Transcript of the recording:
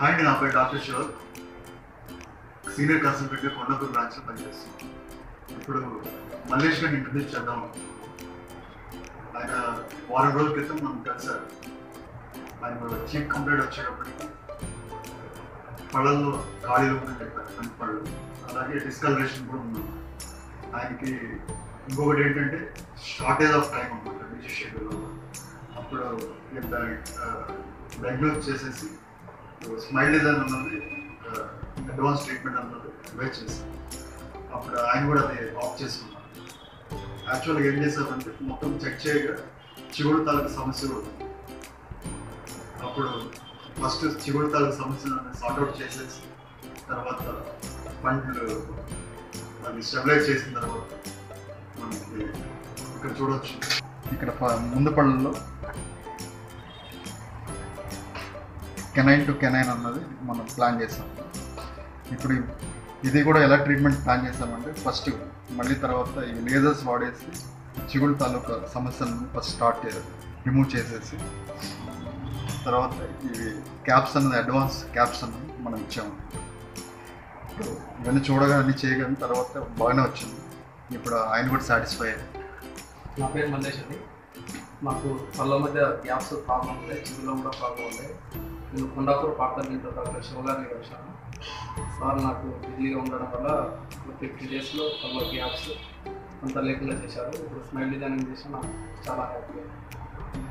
hi నా పేరు doctor Shiva senior consultant Kondapur బ్రాంచ్లో పనిచేస్తున్నాను ఇప్పుడు మల్లేష్ గారిని ఇంట్రడ్యూస్ చేద్దాం ఆయన వారం రోజుల క్రితం మనం కలిసారు ఆయన చీఫ్ కంప్లైంట్ వచ్చేటప్పటికి పళ్ళల్లో ఖాళీలు ఉందని చెప్పారు అన్ని పళ్ళు అలాగే డిస్కలరేషన్ కూడా ఉన్నాం ఆయనకి ఇంకొకటి ఏంటంటే షార్టేజ్ ఆఫ్ టైం అనమాట బిజీ షెడ్యూల్ అప్పుడు డయాగ్నోస్ చేసేసి స్మైల్ డిజైన్ అన్నది అడ్వాన్స్ ట్రీట్మెంట్ అన్నది వెయిట్ చేశాం అప్పుడు ఆయన కూడా అది ఆఫ్ చేసుకున్నారు యాక్చువల్గా ఏం చేశారంటే మొత్తం చెక్ చేయగా చిగుడు తాలూకు సమస్య కూడా ఉంది అప్పుడు ఫస్ట్ చిగుడు తాలూకు సమస్యలను సార్ట్అవుట్ చేసేసి తర్వాత పండ్లు దాన్ని స్టెబిలైజ్ చేసిన తర్వాత మనకి ఇక్కడ చూడొచ్చు ఇక్కడ ప- ముందు పళ్ళలో కెనైన్ టు కెనైన్ అన్నది మనం ప్లాన్ చేసాం ఇప్పుడు ఇది కూడా ఎలా ట్రీట్మెంట్ ప్లాన్ చేసామంటే ఫస్ట్ మళ్ళీ తర్వాత ఈ లేజర్స్ వాడేసి చిగుడు తాలూకా సమస్యలను ఫస్ట్ స్టార్ట్ రిమూవ్ చేసేసి తర్వాత ఇవి క్యాప్స్ అన్నది అడ్వాన్స్ క్యాప్స్ అన్నది మనం ఇచ్చాము ఇప్పుడు ఇవన్నీ చూడగా అన్ని చేయగానే తర్వాత బాగానే వచ్చింది ఇప్పుడు ఆయన కూడా సాటిస్ఫై అయ్యారు నా పేరు మల్లేష్ అండి మాకు పళ్ళ మధ్య గ్యాప్స్ ప్రాబ్లం ఉంది చిగులో కూడా ప్రాబ్లం ఉంది నేను కొండాపూర్ పాటల దీంట్లో డాక్టర్ శివగారిని వచ్చాను సార్ నాకు బిజీగా ఉండడం వల్ల ఫిఫ్టీ డేస్లో పళ్ళ గ్యాప్స్ అంత లేకుండా చేశారు ఇప్పుడు స్మైల్ డిజైనింగ్ చేసి నాకు చాలా హ్యాపీ